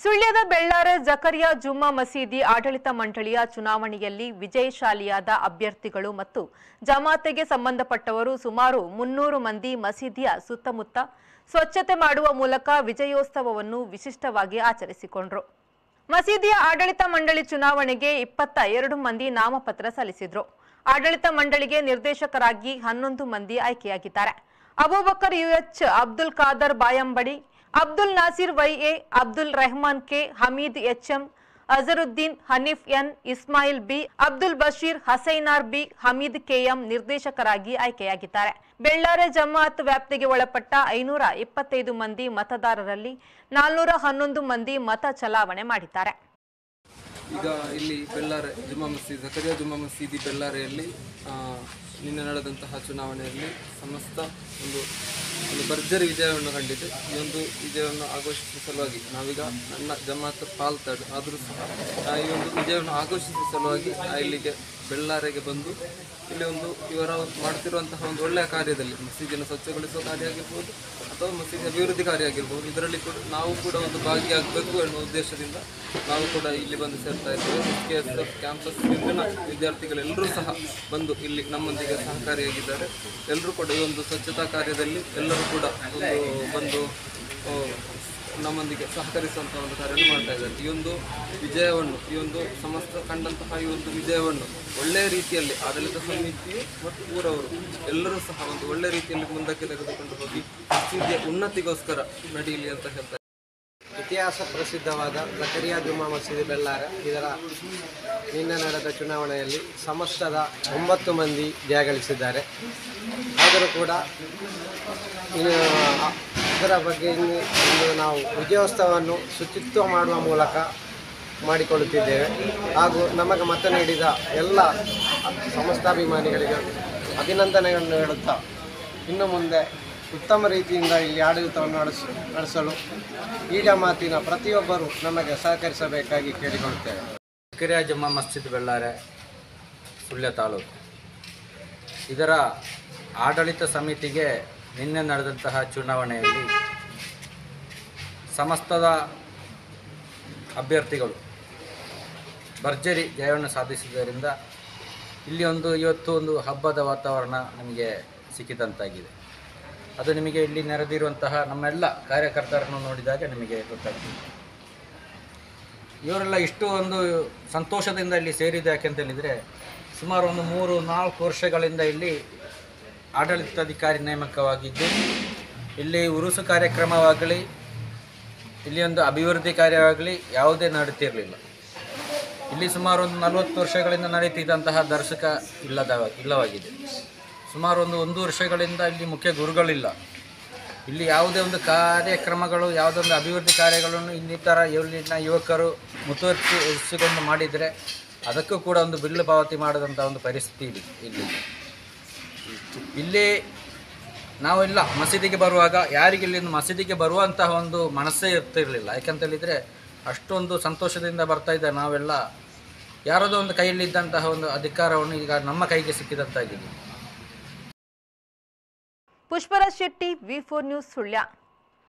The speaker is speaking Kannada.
ಸುಳ್ಯದ ಬೆಳ್ಳಾರೆ ಜಕರಿಯಾ ಜುಮ್ಮಾ ಮಸೀದಿ ಆಡಳಿತ ಮಂಡಳಿಯ ಚುನಾವಣೆಯಲ್ಲಿ ವಿಜಯಶಾಲಿಯಾದ ಅಭ್ಯರ್ಥಿಗಳು ಮತ್ತು ಜಮಾತೆಗೆ ಸಂಬಂಧಪಟ್ಟವರು ಸುಮಾರು ಮುನ್ನೂರು ಮಂದಿ ಮಸೀದಿಯ ಸುತ್ತಮುತ್ತ ಸ್ವಚ್ಛತೆ ಮಾಡುವ ಮೂಲಕ ವಿಜಯೋತ್ಸವವನ್ನು ವಿಶಿಷ್ಟವಾಗಿ ಆಚರಿಸಿಕೊಂಡರು ಮಸೀದಿಯ ಆಡಳಿತ ಮಂಡಳಿ ಚುನಾವಣೆಗೆ ಇಪ್ಪತ್ತ ಎರಡು ಮಂದಿ ನಾಮಪತ್ರ ಸಲ್ಲಿಸಿದ್ರು ಆಡಳಿತ ಮಂಡಳಿಗೆ ನಿರ್ದೇಶಕರಾಗಿ ಹನ್ನೊಂದು ಮಂದಿ ಆಯ್ಕೆಯಾಗಿದ್ದಾರೆ Abubakar UH Abdul Khader Bayambadi Abdul Nasir YA Abdul Rehman K Hameed HM Azharuddin Haneef N Ismail B Abdul Basheer Hasainar B Hameed KM ನಿರ್ದೇಶಕರಾಗಿ ಆಯ್ಕೆಯಾಗಿದ್ದಾರೆ ಬೆಳ್ಳಾರೆ ಜಮಾತ್ ವ್ಯಾಪ್ತಿಗೆ ಒಳಪಟ್ಟ ಐನೂರ ಇಪ್ಪತ್ತೈದು ಮಂದಿ ಮತದಾರರಲ್ಲಿ ನಾಲ್ನೂರ ಹನ್ನೊಂದು ಮಂದಿ ಮತ ಚಲಾವಣೆ ಮಾಡಿದ್ದಾರೆ ಈಗ ಇಲ್ಲಿ ಬೆಳ್ಳಾರೆ ಜುಮ್ಮಾ ಮಸೀದಿ ಜಕರಿಯಾ ಜುಮ್ಮಾ ಮಸೀದಿ ಬೆಳ್ಳಾರೆಯಲ್ಲಿ ಆ, ನಿನ್ನೆ ನಡೆದಂತಹ ಚುನಾವಣೆಯಲ್ಲಿ ಸಮಸ್ತ ಒಂದು ಒಂದು ಭರ್ಜರಿ ವಿಜಯವನ್ನು ಕಂಡಿದೆ ಈ ಒಂದು ವಿಜಯವನ್ನು ಆಘೋಷಿಸುವ ಸಲುವಾಗಿ ನಾವೀಗ ನನ್ನ ಜಮಾತ್ ಪಾಲ್ತಾಡ್ ಆದರೂ ಸಹ ಆ, ಈ ಒಂದು ವಿಜಯವನ್ನು ಆಘೋಷಿಸುವ ಸಲುವಾಗಿ ಆ, ಇಲ್ಲಿಗೆ ಬೆಳ್ಳಾರೆಗೆ ಬಂದು ಇಲ್ಲಿ ಒಂದು ಇವರ ಮಾಡ್ತಿರುವಂತಹ ಒಂದು ಒಳ್ಳೆಯ ಕಾರ್ಯದಲ್ಲಿ ಮಸೀದಿಯನ್ನು ಸ್ವಚ್ಛಗೊಳಿಸುವ ಕಾರ್ಯ ಆಗಿರ್ಬೋದು ಅಥವಾ ಮಸೀದಿ ಅಭಿವೃದ್ಧಿ ಕಾರ್ಯ ಆಗಿರ್ಬೋದು ಇದರಲ್ಲಿ ಕೂಡ ನಾವು ಕೂಡ ಒಂದು ಭಾಗಿಯಾಗಬೇಕು ಎನ್ನುವ ಉದ್ದೇಶದಿಂದ ನಾವು ಕೂಡ ಇಲ್ಲಿ ಬಂದು ಸೇರ್ತಾ ಇದ್ದೇವೆ ಕೆ ಎಸ್ ಎಫ್ ಕ್ಯಾಂಪಸ್ ವಿಭಿನ್ನ ವಿದ್ಯಾರ್ಥಿಗಳೆಲ್ಲರೂ ಸಹ ಬಂದು ಇಲ್ಲಿ ನಮ್ಮೊಂದಿಗೆ ಸಹಕಾರಿಯಾಗಿದ್ದಾರೆ ಎಲ್ಲರೂ ಕೂಡ ಈ ಒಂದು ಸ್ವಚ್ಛತಾ ಕಾರ್ಯದಲ್ಲಿ ಎಲ್ಲರೂ ಕೂಡ ಒಂದು ಬಂದು ಆ, ನಮ್ಮೊಂದಿಗೆ ಸಹಕರಿಸುವಂತಹ ಒಂದು ಕಾರ್ಯವನ್ನು ಮಾಡ್ತಾ ಇದ್ದಾರೆ ಈ ಒಂದು ವಿಜಯವನ್ನು ಈ ಒಂದು ಸಮಸ್ತ ಕಂಡಂತಹ ಈ ಒಂದು ವಿಜಯವನ್ನು ಒಳ್ಳೆಯ ರೀತಿಯಲ್ಲಿ ಆಡಳಿತ ಸಮಿತಿಯು ಮತ್ತು ಊರವರು ಎಲ್ಲರೂ ಸಹ ಒಂದು ಒಳ್ಳೆಯ ರೀತಿಯಲ್ಲಿ ಮುಂದಕ್ಕೆ ತೆಗೆದುಕೊಂಡು ಹೋಗಿ ಮಸೀದಿಯ ಉನ್ನತಿಗೋಸ್ಕರ ನಡೆಯಲಿ ಅಂತ ಹೇಳ್ತಾರೆ ಇತಿಹಾಸ ಪ್ರಸಿದ್ಧವಾದ ಜಕರಿಯಾ ಜುಮ್ಮಾ ಮಸೀದಿ ಬೆಳ್ಳಾರೆ ಇದರ ನಿನ್ನೆ ನಡೆದ ಚುನಾವಣೆಯಲ್ಲಿ ಸಮಸ್ತದ ಒಂಬತ್ತು ಮಂದಿ ಜಯಗಳಿಸಿದ್ದಾರೆ ಆದರೂ ಕೂಡ ಇನ್ನು ಅ- ಇದರ ಬಗ್ಗೆ ಇನ್ನು ಇಂದು ನಾವು ವಿಜಯೋತ್ಸವವನ್ನು ಶುಚಿತ್ವ ಮಾಡುವ ಮೂಲಕ ಮಾಡಿಕೊಳ್ಳುತ್ತಿದ್ದೇವೆ ಹಾಗೂ ನಮಗೆ ಮತ ನೀಡಿದ ಎಲ್ಲ ಸಮಸ್ತಾಭಿಮಾನಿಗಳಿಗೆ ಅಭಿನಂದನೆಗಳನ್ನು ಹೇಳುತ್ತಾ ಇನ್ನು ಮುಂದೆ ಉತ್ತಮ ರೀತಿಯಿಂದ ಇಲ್ಲಿ ಆಡಳಿತವನ್ನು ನಡೆಸ ನಡೆಸಲು ಈ ಜಮಾತಿನ ಪ್ರತಿಯೊಬ್ಬರು ನಮಗೆ ಸಹಕರಿಸಬೇಕಾಗಿ ಕೇಳಿಕೊಳ್ಳುತ್ತೇವೆ ಕಿರಿಯ ಜಮ್ಮ ಮಸ್ಜಿದ್ ಬೆಳ್ಳಾರೆ ಸುಳ್ಯ ತಾಲೂಕು ಇದರ ಆಡಳಿತ ಸಮಿತಿಗೆ ನಿನ್ನೆ ನಡೆದಂತಹ ಚುನಾವಣೆಯಲ್ಲಿ ಸಮಸ್ತದ ಅಭ್ಯರ್ಥಿಗಳು ಭರ್ಜರಿ ಜಯವನ್ನು ಸಾಧಿಸಿದ್ದರಿಂದ ಇಲ್ಲಿ ಒಂದು ಇವತ್ತು ಒಂದು ಹಬ್ಬದ ವಾತಾವರಣ ನಮಗೆ ಸಿಕ್ಕಿದಂತಾಗಿದೆ ಅದು ನಿಮಗೆ ಇಲ್ಲಿ ನೆರೆದಿರುವಂತಹ ನಮ್ಮೆಲ್ಲ ಕಾರ್ಯಕರ್ತರನ್ನು ನೋಡಿದಾಗ ನಿಮಗೆ ಗೊತ್ತಾಗ್ತದೆ ಇವರೆಲ್ಲ ಇಷ್ಟು ಒಂದು ಸಂತೋಷದಿಂದ ಇಲ್ಲಿ ಸೇರಿದೆ ಯಾಕೆಂತ ಹೇಳಿದರೆ ಸುಮಾರು ಒಂದು ಮೂರು ನಾಲ್ಕು ವರ್ಷಗಳಿಂದ ಇಲ್ಲಿ ಆಡಳಿತಾಧಿಕಾರಿ ನೇಮಕವಾಗಿದ್ದು ಇಲ್ಲಿ ಉರುಸು ಕಾರ್ಯಕ್ರಮವಾಗಲಿ ಇಲ್ಲಿ ಒಂದು ಅಭಿವೃದ್ಧಿ ಕಾರ್ಯವಾಗಲಿ ಯಾವುದೇ ನಡೀತಿರಲಿಲ್ಲ ಇಲ್ಲಿ ಸುಮಾರು ಒಂದು ನಲವತ್ತು ವರ್ಷಗಳಿಂದ ನಡೀತಿದ್ದಂತಹ ದರ್ಶಕ ಇಲ್ಲದ ಇಲ್ಲವಾಗಿದೆ ಸುಮಾರು ಒಂದು ಒಂದು ವರ್ಷಗಳಿಂದ ಇಲ್ಲಿ ಮುಖ್ಯ ಗುರುಗಳಿಲ್ಲ ಇಲ್ಲಿ ಯಾವುದೇ ಒಂದು ಕಾರ್ಯಕ್ರಮಗಳು ಯಾವುದೇ ಒಂದು ಅಭಿವೃದ್ಧಿ ಕಾರ್ಯಗಳನ್ನು ಇನ್ನಿತರ ಇಲ್ಲಿನ ಯುವಕರು ಮುತುವರ್ಜಿ ವಹಿಸಿಕೊಂಡು ಮಾಡಿದರೆ ಅದಕ್ಕೂ ಕೂಡ ಒಂದು ಬಿಲ್ಲು ಪಾವತಿ ಮಾಡದಂಥ ಒಂದು ಪರಿಸ್ಥಿತಿ ಇದೆ ಇಲ್ಲಿ ಇಲ್ಲಿ ನಾವೆಲ್ಲ ಮಸೀದಿಗೆ ಬರುವಾಗ ಯಾರಿಗೆ ಇಲ್ಲಿ ಮಸೀದಿಗೆ ಬರುವಂತಹ ಒಂದು ಮನಸ್ಸೇ ಇರ್ತಿರಲಿಲ್ಲ ಯಾಕಂತ ಹೇಳಿದರೆ ಅಷ್ಟೊಂದು ಸಂತೋಷದಿಂದ ಬರ್ತಾ ಇದ್ದ ನಾವೆಲ್ಲ ಯಾರದೋ ಒಂದು ಕೈಯಲ್ಲಿದ್ದಂತಹ ಒಂದು ಅಧಿಕಾರವನ್ನು ಈಗ ನಮ್ಮ ಕೈಗೆ ಸಿಕ್ಕಿದಂತಾಗಿದೆ Pushparaj Shetty V four news Sullia